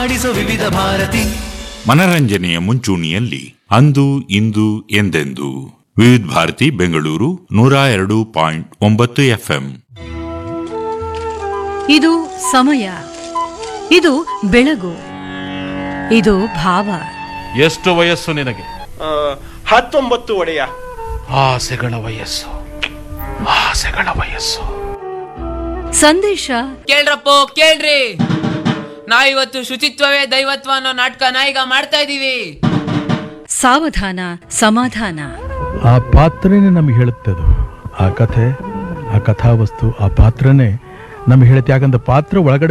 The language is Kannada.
ಆಡಿಸೋ ವಿವಿಧ ಭಾರತಿ ಮನರಂಜನೆಯ ಮುಂಚೂಣಿಯಲ್ಲಿ ಅಂದು ಇಂದು ಎಂದೆಂದು ವಿವಿಧ ಭಾರತಿ ಬೆಂಗಳೂರು ನೂರ ಎರಡು ಪಾಯಿಂಟ್ ಒಂಬತ್ತು ಎಫ್ಎಂ ಇದು ಸಮಯ ಇದು ಬೆಳಗು ಇದು ಭಾವ ಎಷ್ಟು ವಯಸ್ಸು ನಿನಗೆ ಆ, ಹತ್ತೊಂಬತ್ತು ಒಡೆಯ ಆಸೆಗಳ ವಯಸ್ಸು ಆಸೆಗಳ ವಯಸ್ಸು ಸಂದೇಶ ಕೇಳ್ರಪ್ಪೋ ಕೇಳ್ರಿ ನಾವಿವತ್ತು ಶುಚಿತ್ವವೇ ದೈವತ್ವ ಅನ್ನೋ ನಾಟಕ ನಾಯಿಗ ಮಾಡ್ತಾ ಇದೀವಿ ಸಾವಧಾನ ಸಮಾಧಾನ ಆ ಪಾತ್ರನೇ ನಮಗೆ ಹೇಳುತ್ತೆ ಅದು ಆ ಕಥೆ ಆ ಕಥಾವಸ್ತು ಆ ಪಾತ್ರನೇ ನಮಗೆ ಹೇಳುತ್ತೆ ಯಾಕಂದ್ರೆ ಪಾತ್ರ ಒಳಗಡೆ